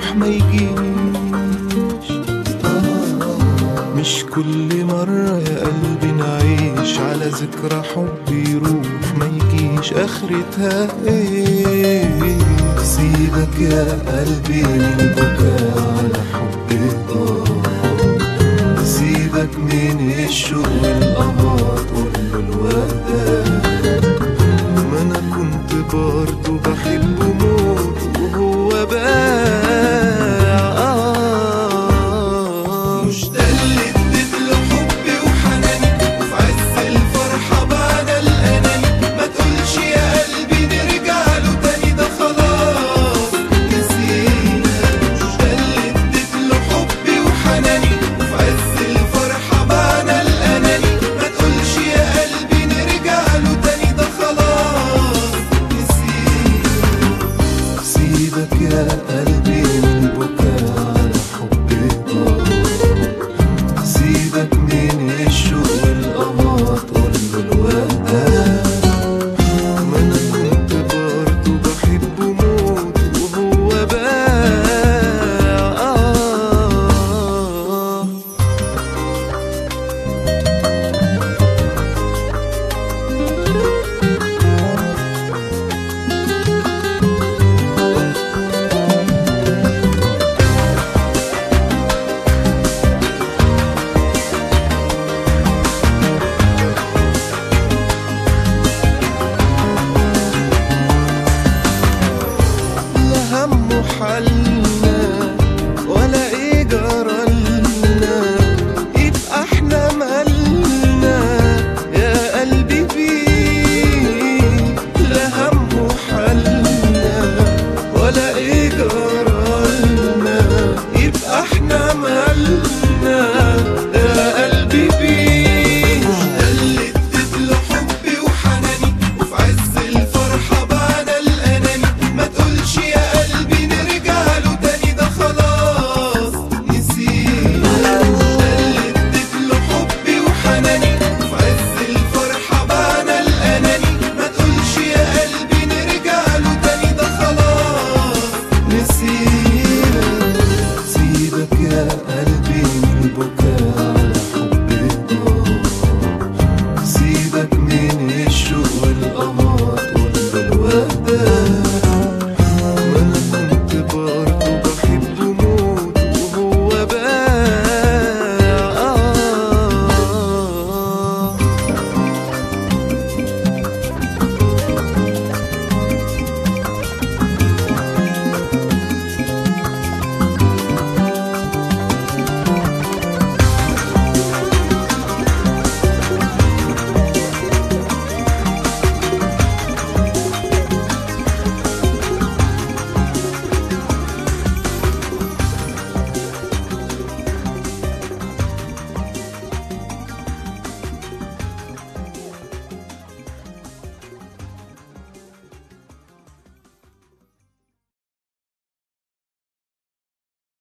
يروح ما يجيش مش كل مرة يا قلبي نعيش على ذكرى حب يروح ما يجيش آخرتها ايه سيبك يا قلبي من البكاء على حب ضاع سيبك من الشوق والقمر كله الوداع ما انا كنت برضه بحبه موت وهو باع مش ده اللي اديت له حبي وحناني وفي عز الفرحة بعد الأناني ما تقولش يا قلبي نرجع له تاني ده خلاص نسينا مش ده اللي اديت له حبي وحناني وفي عز الفرحة بعد الأناني ما تقولش يا قلبي نرجع له تاني ده خلاص نسينا سيبك يا قلبي من البكاء على حبي ضاع سيبك من الشوق والقمر كله الوداع ما انا كنت برضه بحبه موت وهو باع لا هم حلنا ولا